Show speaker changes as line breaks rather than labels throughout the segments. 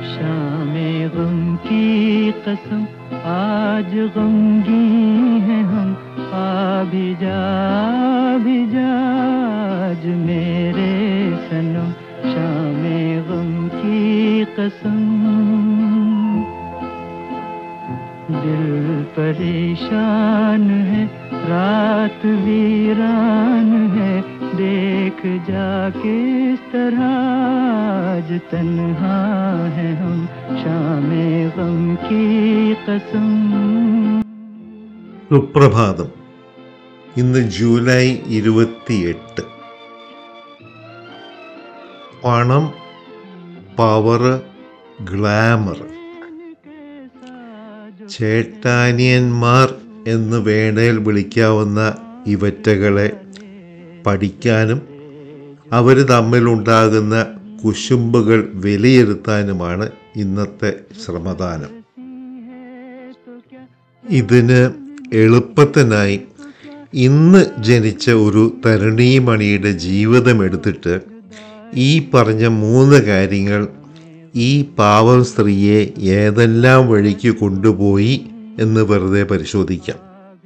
शाम गम की कसम आज गमगी है हम आ भी जा भी जा आज मेरे सनम शाम गम की कसम दिल परेशान है रात वीरान है देख जा किस तरह आज तन्हा है हम शाम गम की कसम
സുപ്രഭാതം ഇന്ന് ജൂലൈ ഇരുപത്തിയെട്ട് പണം പവർ ഗ്ലാമർ ചേട്ടാനിയന്മാർ എന്ന് വേണേൽ വിളിക്കാവുന്ന ഇവറ്റകളെ പഠിക്കാനും അവർ തമ്മിലുണ്ടാകുന്ന കുശുമ്പുകൾ വിലയിരുത്താനുമാണ് ഇന്നത്തെ ശ്രമദാനം ഇതിന് എളുപ്പത്തിനായി ഇന്ന് ജനിച്ച ഒരു തരുണീമണിയുടെ ജീവിതം എടുത്തിട്ട് ഈ പറഞ്ഞ മൂന്ന് കാര്യങ്ങൾ ഈ പാവം സ്ത്രീയെ ഏതെല്ലാം വഴിക്ക് കൊണ്ടുപോയി എന്ന് വെറുതെ പരിശോധിക്കാം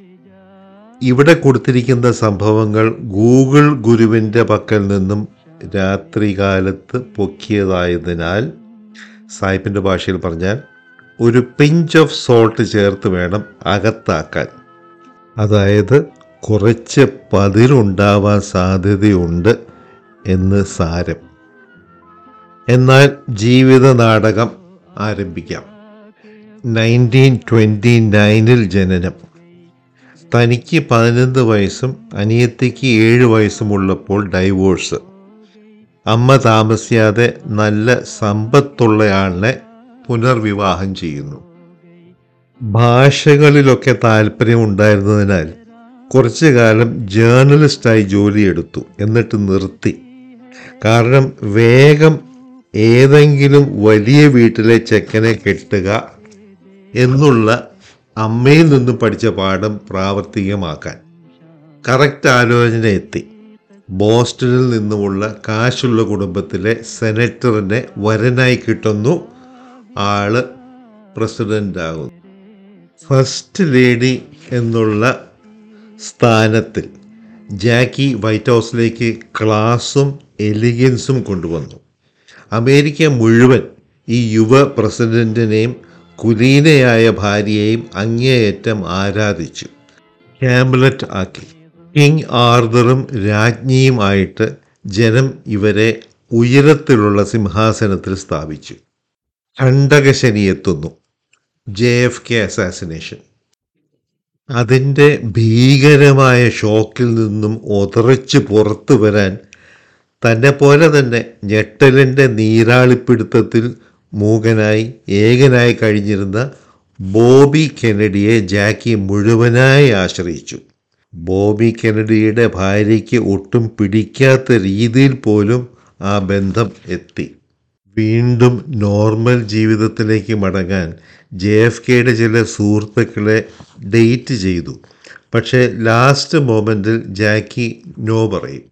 ഇവിടെ കൊടുത്തിരിക്കുന്ന സംഭവങ്ങൾ ഗൂഗിൾ ഗുരുവിൻ്റെ പക്കൽ നിന്നും രാത്രികാലത്ത് പൊക്കിയതായതിനാൽ സായിപ്പിൻ്റെ ഭാഷയിൽ പറഞ്ഞാൽ ഒരു പിഞ്ച് ഓഫ് സോൾട്ട് ചേർത്ത് വേണം അകത്താക്കാൻ അതായത് കുറച്ച് പതിരുണ്ടാവാൻ സാധ്യതയുണ്ട് എന്ന് സാരം എന്നാൽ ജീവിത നാടകം ആരംഭിക്കാം നയൻറ്റീൻ ട്വൻറ്റി നയനിൽ ജനനം തനിക്ക് പതിനൊന്ന് വയസ്സും അനിയത്തിക്ക് ഏഴ് വയസ്സുമുള്ളപ്പോൾ ഡൈവോഴ്സ് അമ്മ താമസിയാതെ നല്ല സമ്പത്തുള്ളയാളിനെ പുനർവിവാഹം ചെയ്യുന്നു ഭാഷകളിലൊക്കെ താല്പര്യമുണ്ടായിരുന്നതിനാൽ കുറച്ചു കാലം ജേർണലിസ്റ്റായി ജോലിയെടുത്തു എന്നിട്ട് നിർത്തി കാരണം വേഗം ഏതെങ്കിലും വലിയ വീട്ടിലെ ചെക്കനെ കെട്ടുക എന്നുള്ള അമ്മയിൽ നിന്നും പഠിച്ച പാഠം പ്രാവർത്തികമാക്കാൻ കറക്റ്റ് ആലോചന എത്തി ബോസ്റ്റണിൽ നിന്നുമുള്ള കാശുള്ള കുടുംബത്തിലെ സെനറ്ററിനെ വരനായി കിട്ടുന്നു ആള് പ്രസിഡന്റ് ആകുന്നു ഫസ്റ്റ് ലേഡി എന്നുള്ള സ്ഥാനത്തിൽ ജാക്കി വൈറ്റ് ഹൗസിലേക്ക് ക്ലാസും എലിഗൻസും കൊണ്ടുവന്നു അമേരിക്ക മുഴുവൻ ഈ യുവ പ്രസിഡന്റിനെയും കുലീനയായ ഭാര്യയെയും അങ്ങേയറ്റം ആരാധിച്ചു ക്യാംബ്ലറ്റ് ആക്കി കിങ് ആർദറും രാജ്ഞിയുമായിട്ട് ജനം ഇവരെ ഉയരത്തിലുള്ള സിംഹാസനത്തിൽ സ്ഥാപിച്ചു ഖണ്ഡകശനി എത്തുന്നു ജെ എഫ് കെ അസാസിനേഷൻ അതിൻ്റെ ഭീകരമായ ഷോക്കിൽ നിന്നും ഒതറിച്ച് പുറത്തു വരാൻ തന്നെ പോലെ തന്നെ ഞെട്ടലിൻ്റെ നീരാളിപ്പിടുത്തത്തിൽ മൂകനായി ഏകനായി കഴിഞ്ഞിരുന്ന ബോബി കെനഡിയെ ജാക്കി മുഴുവനായി ആശ്രയിച്ചു ബോബി കെനഡിയുടെ ഭാര്യയ്ക്ക് ഒട്ടും പിടിക്കാത്ത രീതിയിൽ പോലും ആ ബന്ധം എത്തി വീണ്ടും നോർമൽ ജീവിതത്തിലേക്ക് മടങ്ങാൻ ജെ എഫ് കെയുടെ ചില സുഹൃത്തുക്കളെ ഡേറ്റ് ചെയ്തു പക്ഷേ ലാസ്റ്റ് മൊമെൻറ്റിൽ ജാക്കി നോ പറയും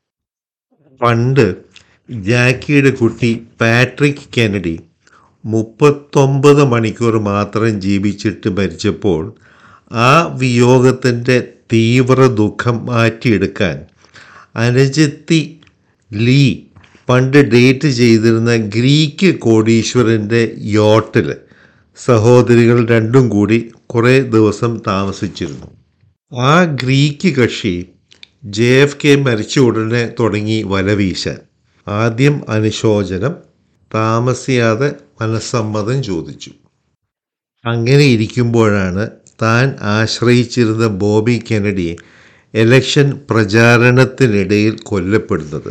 പണ്ട് ജാക്കിയുടെ കുട്ടി പാട്രിക് കെനഡി മുപ്പത്തൊമ്പത് മണിക്കൂർ മാത്രം ജീവിച്ചിട്ട് മരിച്ചപ്പോൾ ആ വിയോഗത്തിൻ്റെ തീവ്ര ദുഃഖം മാറ്റിയെടുക്കാൻ അനുജത്തി ലീ പണ്ട് ഡേറ്റ് ചെയ്തിരുന്ന ഗ്രീക്ക് കോടീശ്വരൻ്റെ യോട്ടിൽ സഹോദരികൾ രണ്ടും കൂടി കുറേ ദിവസം താമസിച്ചിരുന്നു ആ ഗ്രീക്ക് കക്ഷി ജെ എഫ് കെ മരിച്ച ഉടനെ തുടങ്ങി വലവീശാൻ ആദ്യം അനുശോചനം താമസിയാതെ മനസ്സമ്മതം ചോദിച്ചു അങ്ങനെ ഇരിക്കുമ്പോഴാണ് താൻ ആശ്രയിച്ചിരുന്ന ബോബി കെനഡി എലക്ഷൻ പ്രചാരണത്തിനിടയിൽ കൊല്ലപ്പെടുന്നത്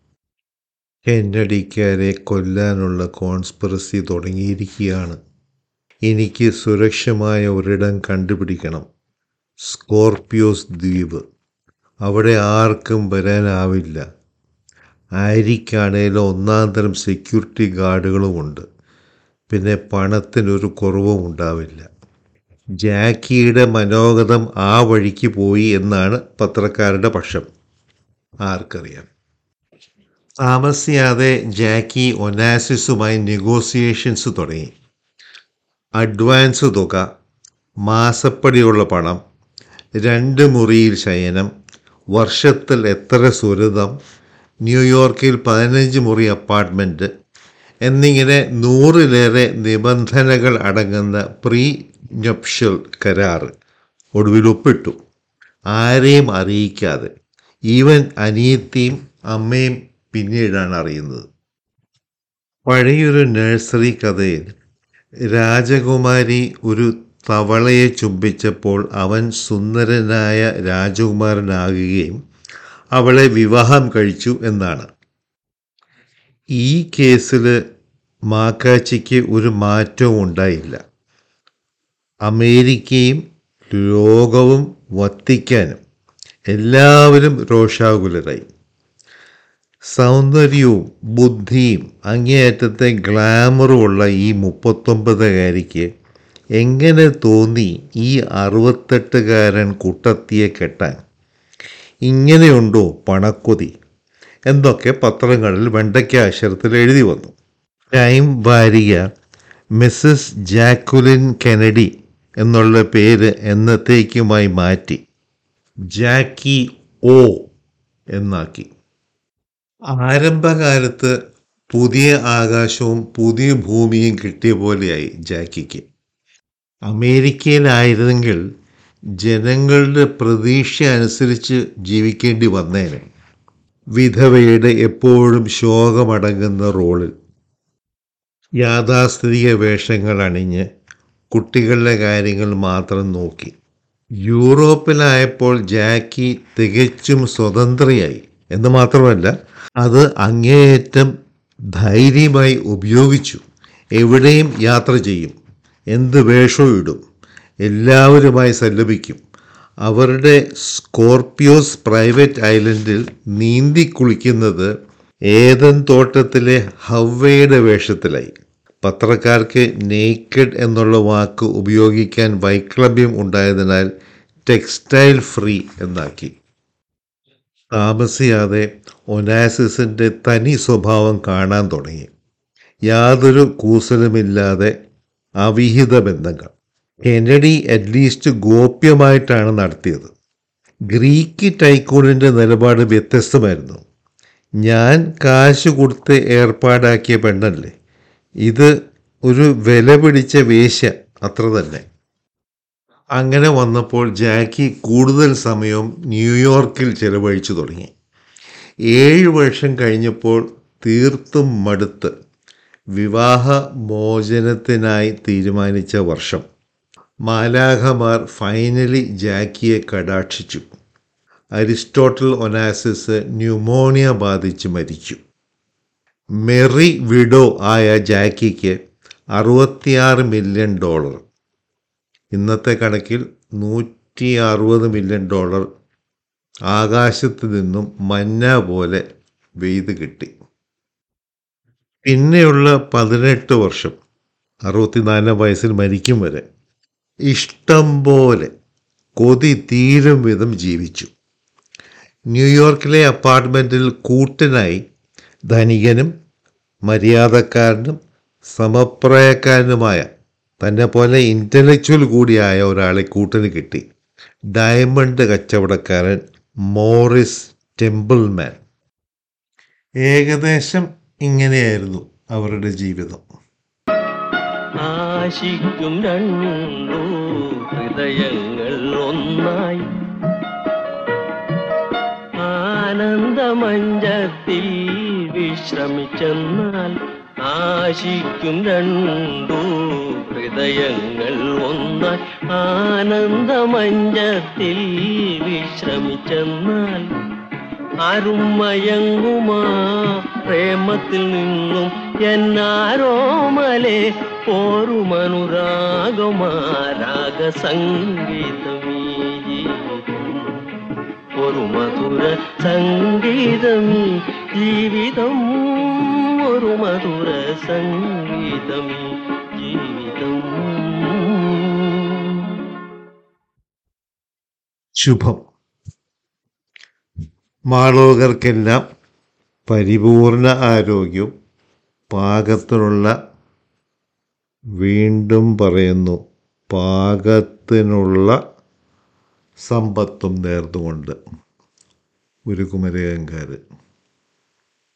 കെന്നഡിക്കാരെ കൊല്ലാനുള്ള കോൺസ്പിറസി തുടങ്ങിയിരിക്കുകയാണ് എനിക്ക് സുരക്ഷമായ ഒരിടം കണ്ടുപിടിക്കണം സ്കോർപിയോസ് ദ്വീപ് അവിടെ ആർക്കും വരാനാവില്ല ആരിക്കാണേലും ഒന്നാം തരം സെക്യൂരിറ്റി ഗാർഡുകളുമുണ്ട് പിന്നെ പണത്തിനൊരു കുറവും ഉണ്ടാവില്ല ജാക്കിയുടെ മനോഗതം ആ വഴിക്ക് പോയി എന്നാണ് പത്രക്കാരുടെ പക്ഷം ആർക്കറിയാം താമസിയാതെ ജാക്കി ഒനാസിസുമായി നെഗോസിയേഷൻസ് തുടങ്ങി അഡ്വാൻസ് തുക മാസപ്പടിയുള്ള പണം രണ്ട് മുറിയിൽ ശയനം വർഷത്തിൽ എത്ര സുരതം ന്യൂയോർക്കിൽ പതിനഞ്ച് മുറി അപ്പാർട്ട്മെൻറ്റ് എന്നിങ്ങനെ നൂറിലേറെ നിബന്ധനകൾ അടങ്ങുന്ന പ്രീ നപ്ഷ്യൽ കരാർ ഒടുവിൽ ഒപ്പിട്ടു ആരെയും അറിയിക്കാതെ ഈവൻ അനിയത്തിയും അമ്മയും പിന്നീടാണ് അറിയുന്നത് പഴയൊരു നഴ്സറി കഥയിൽ രാജകുമാരി ഒരു തവളയെ ചുംബിച്ചപ്പോൾ അവൻ സുന്ദരനായ രാജകുമാരനാകുകയും അവളെ വിവാഹം കഴിച്ചു എന്നാണ് ഈ കേസിൽ മാക്കാച്ചിക്ക് ഒരു മാറ്റവും ഉണ്ടായില്ല അമേരിക്കയും ലോകവും വത്തിക്കാനും എല്ലാവരും രോഷാകുലരായി സൗന്ദര്യവും ബുദ്ധിയും അങ്ങേയറ്റത്തെ ഗ്ലാമറുമുള്ള ഈ മുപ്പത്തൊമ്പതുകാരിക്ക് എങ്ങനെ തോന്നി ഈ അറുപത്തെട്ടുകാരൻ കുട്ടത്തിയെ കെട്ടാൻ ഇങ്ങനെയുണ്ടോ പണക്കൊതി എന്തൊക്കെ പത്രങ്ങളിൽ വെണ്ടയ്ക്ക അക്ഷരത്തിൽ എഴുതി വന്നു ടൈം വാരിക മിസ്സസ് ജാക്കുലിൻ കെനഡി എന്നുള്ള പേര് എന്നത്തേക്കുമായി മാറ്റി ജാക്കി ഓ എന്നാക്കി ആരംഭകാലത്ത് പുതിയ ആകാശവും പുതിയ ഭൂമിയും കിട്ടിയ പോലെയായി ജാക്കിക്ക് അമേരിക്കയിലായിരുന്നെങ്കിൽ ജനങ്ങളുടെ പ്രതീക്ഷ അനുസരിച്ച് ജീവിക്കേണ്ടി വന്നേനെ വിധവയുടെ എപ്പോഴും ശോകമടങ്ങുന്ന റോളിൽ യാഥാസ്ഥിതിക വേഷങ്ങൾ അണിഞ്ഞ് കുട്ടികളുടെ കാര്യങ്ങൾ മാത്രം നോക്കി യൂറോപ്പിലായപ്പോൾ ജാക്കി തികച്ചും സ്വതന്ത്രയായി എന്ന് മാത്രമല്ല അത് അങ്ങേയറ്റം ധൈര്യമായി ഉപയോഗിച്ചു എവിടെയും യാത്ര ചെയ്യും എന്ത് വേഷവും ഇടും എല്ലാവരുമായി സല്ലപിക്കും അവരുടെ സ്കോർപ്പിയോസ് പ്രൈവറ്റ് ഐലൻഡിൽ നീന്തി കുളിക്കുന്നത് ഏതൻ തോട്ടത്തിലെ ഹവ്വയുടെ വേഷത്തിലായി പത്രക്കാർക്ക് നേക്കഡ് എന്നുള്ള വാക്ക് ഉപയോഗിക്കാൻ വൈക്ലഭ്യം ഉണ്ടായതിനാൽ ടെക്സ്റ്റൈൽ ഫ്രീ എന്നാക്കി താമസിയാതെ ഒനാസിസിൻ്റെ തനി സ്വഭാവം കാണാൻ തുടങ്ങി യാതൊരു കൂസലുമില്ലാതെ അവിഹിത ബന്ധങ്ങൾ കെനഡി അറ്റ്ലീസ്റ്റ് ഗോപ്യമായിട്ടാണ് നടത്തിയത് ഗ്രീക്ക് ടൈക്കൂണിൻ്റെ നിലപാട് വ്യത്യസ്തമായിരുന്നു ഞാൻ കാശ് കൊടുത്ത് ഏർപ്പാടാക്കിയ പെണ്ണല്ലേ ഇത് ഒരു വില പിടിച്ച വേശ്യ അത്ര തന്നെ അങ്ങനെ വന്നപ്പോൾ ജാക്കി കൂടുതൽ സമയം ന്യൂയോർക്കിൽ ചെലവഴിച്ചു തുടങ്ങി ഏഴ് വർഷം കഴിഞ്ഞപ്പോൾ തീർത്തും മടുത്ത് വിവാഹ മോചനത്തിനായി തീരുമാനിച്ച വർഷം മാലാഖമാർ ഫൈനലി ജാക്കിയെ കടാക്ഷിച്ചു അരിസ്റ്റോട്ടൽ ഒനാസിസ് ന്യൂമോണിയ ബാധിച്ച് മരിച്ചു മെറി വിഡോ ആയ ജാക്കിക്ക് അറുപത്തിയാറ് മില്യൺ ഡോളർ ഇന്നത്തെ കണക്കിൽ നൂറ്റി അറുപത് മില്യൺ ഡോളർ ആകാശത്ത് നിന്നും മഞ്ഞ പോലെ വെയ്ത് കിട്ടി പിന്നെയുള്ള പതിനെട്ട് വർഷം അറുപത്തിനാലാം വയസ്സിൽ മരിക്കും വരെ ഇഷ്ടം പോലെ കൊതി തീരും വിധം ജീവിച്ചു ന്യൂയോർക്കിലെ അപ്പാർട്ട്മെൻറ്റിൽ കൂട്ടിനായി ധനികനും മര്യാദക്കാരനും സമപ്രായക്കാരനുമായ തന്നെ പോലെ ഇൻ്റലക്ച്വൽ കൂടിയായ ഒരാളെ കൂട്ടിന് കിട്ടി ഡയമണ്ട് കച്ചവടക്കാരൻ മോറിസ് ടെമ്പിൾമാൻ ഏകദേശം ഇങ്ങനെയായിരുന്നു അവരുടെ ജീവിതം
ആശിക്കും രണ്ടു ഹൃദയങ്ങൾ ഒന്നായി ആനന്ദമഞ്ചത്തിൽ വിശ്രമിച്ചെന്നാൽ ആശിക്കും രണ്ടു ഹൃദയങ്ങൾ ഒന്നായി ആനന്ദമഞ്ചത്തിൽ വിശ്രമിച്ചെന്നാൽ അരുമയങ്ങുമാ പ്രേമത്തിൽ നിന്നും എന്നാരോമലെ പോരുമനുരാഗമാരാഗ സംഗീതമീ ജീവിതം ഒരു മധുര സംഗീതമീ ജീവിതം ഒരു മധുര സംഗീതമീ ജീവിതം
ശുഭം മാളോകർക്കെല്ലാം പരിപൂർണ ആരോഗ്യവും പാകത്തിനുള്ള വീണ്ടും പറയുന്നു പാകത്തിനുള്ള സമ്പത്തും നേർന്നുകൊണ്ട് ഒരു കുമരകങ്കാർ